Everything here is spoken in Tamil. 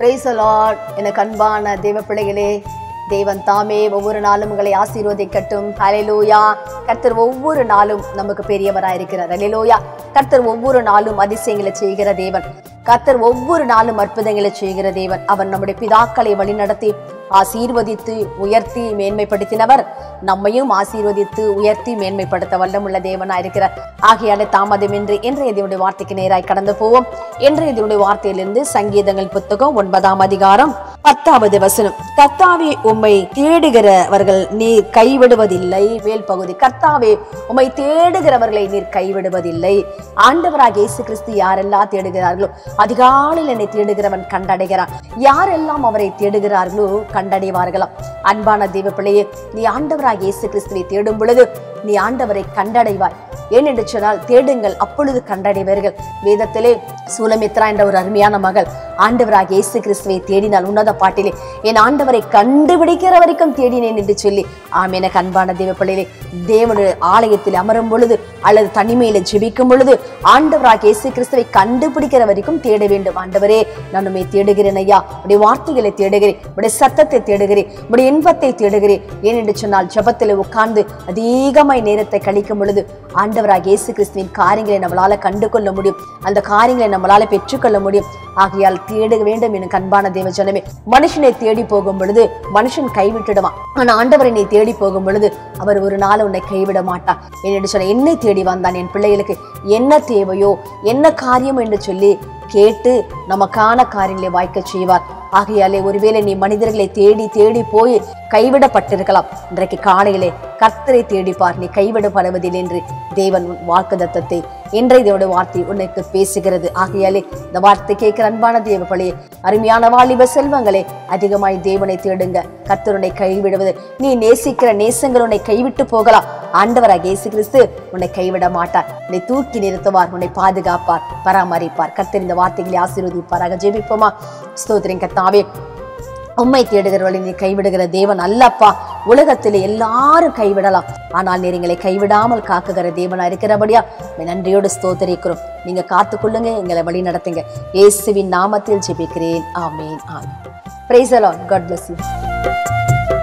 பிரைஸ் லார்ட் எனக்கு அன்பான தேவ பிள்ளைகளே தேவன் தாமே ஒவ்வொரு நாளும் உங்களை ஆசீர்வதிக்கட்டும் ஹalleluya கர்த்தர் ஒவ்வொரு நாளும் நமக்கு பெரியவராயிருக்கிறார் ஹalleluya கர்த்தர் ஒவ்வொரு நாளும் அதிசயங்களை செய்கிற தேவன் கர்த்தர் ஒவ்வொரு நாளும் அற்புதங்களை செய்கிற தேவன் அவர் நம்முடைய பிதாக்களை வழிநடத்தி ஆசீர்வதித்து உயர்த்தி மேன்மைப்படுத்தினவர் நம்மையும் ஆசீர்வதித்து உயர்த்தி மேன்மைப்படுத்த வல்லமுள்ள தேவனா இருக்கிறார் ஆகையால தாமதமின்றி இன்றைய தேவனுடைய வார்த்தைக்கு நேராய் கடந்து போவோம் இன்றைய தேவனுடைய வார்த்தையிலிருந்து சங்கீதங்கள் புத்தகம் ஒன்பதாம் அதிகாரம் பத்தாவது வசனம் கர்த்தாவே உம்மை தேடுகிறவர்கள் நீர் கைவிடுவதில்லை மேல் பகுதி கர்த்தாவே உம்மை தேடுகிறவர்களை நீர் கைவிடுவதில்லை ஆண்டவராக இயேசு கிறிஸ்து யாரெல்லாம் தேடுகிறார்களோ அதிகாலையில் என்னை தேடுகிறவன் கண்டடைகிறான் யாரெல்லாம் அவரை தேடுகிறார்களோ கண்டடைவார்களாம் அன்பான தெய்வ பிள்ளையே நீ ஆண்டவராக இயேசு கிறிஸ்துவை தேடும் பொழுது நீ ஆண்டவரை கண்டடைவாய் ஏனென்று சொன்னால் தேடுங்கள் அப்பொழுது கண்டடைவீர்கள் வேதத்திலே சூலமித்ரா என்ற ஒரு அருமையான மகள் ஆண்டவராக இயேசு கிறிஸ்துவை தேடினால் உன்னத பாட்டிலே என் ஆண்டவரை கண்டுபிடிக்கிற வரைக்கும் தேடினேன் என்று சொல்லி ஆம் எனக்கு அன்பான தேவ பிள்ளையிலே தேவனுடைய ஆலயத்தில் அமரும் பொழுது அல்லது தனிமையில ஜெபிக்கும் பொழுது ஆண்டவராக இயேசு கிறிஸ்துவை கண்டுபிடிக்கிற வரைக்கும் தேட வேண்டும் ஆண்டவரே நான் உண்மை தேடுகிறேன் ஐயா உடைய வார்த்தைகளை தேடுகிறேன் உடைய சத்தத்தை தேடுகிறேன் உடைய இன்பத்தை தேடுகிறேன் ஏனென்று சொன்னால் ஜெபத்தில் உட்கார்ந்து அதிகமாய் நேரத்தை கழிக்கும் பொழுது ஆண்டவராக இயேசு கிறிஸ்துவின் காரியங்களை நம்மளால கண்டு கொள்ள முடியும் அந்த காரியங்களை நம்மளால பெற்றுக்கொள்ள முடியும் ஆகையால் தேட வேண்டும் எனக்கு அன்பான தேவ ஜனமே மனுஷனை தேடி போகும் பொழுது மனுஷன் கைவிட்டுடுவான் ஆனா ஆண்டவரை நீ தேடி போகும் பொழுது அவர் ஒரு நாள் உன்னை கைவிட மாட்டார் என்று சொன்ன என்னை தேடி வந்தான் என் பிள்ளைகளுக்கு என்ன தேவையோ என்ன காரியம் என்று சொல்லி கேட்டு நமக்கான காரியங்களை வாய்க்க செய்வார் ஆகையாலே ஒருவேளை நீ மனிதர்களை தேடி தேடி போய் கைவிடப்பட்டிருக்கலாம் இன்றைக்கு காலையிலே கர்த்தரை தேடிப்பார் நீ கைவிடப்படுவதில்லை என்று தேவன் உன் வாக்குதத்தத்தை இன்றைய தேவனுடைய வார்த்தை உனக்கு பேசுகிறது ஆகையாலே இந்த வார்த்தை கேட்கிற அன்பான தேவ பழைய அருமையான வாலிப செல்வங்களே அதிகமாய் தேவனை தேடுங்க கர்த்தருனை கைவிடுவது நீ நேசிக்கிற நேசங்கள் உன்னை கைவிட்டு போகலாம் ஆண்டவராக இயேசு கிறிஸ்து உன்னை கைவிட மாட்டார் உன்னை தூக்கி நிறுத்துவார் உன்னை பாதுகாப்பார் பராமரிப்பார் கர்த்தர் இந்த வார்த்தைகளை ஆசீர்வதிப்பாராக ஜெபிப்போமா ஸ்தோத்திரம் கத்தாவே உம்மை தேடுகிறவர்களை நீ கைவிடுகிற தேவன் அல்லப்பா உலகத்தில் எல்லாரும் கைவிடலாம் ஆனால் நீர் எங்களை கைவிடாமல் காக்குகிற தேவனா இருக்கிறபடியா உம்மை நன்றியோடு ஸ்தோத்தரிக்கிறோம் நீங்க காத்துக்கொள்ளுங்க எங்களை வழி நடத்துங்க இயேசுவின் நாமத்தில் ஜெபிக்கிறேன் ஆமேன் ஆமேன் praise the Lord God bless you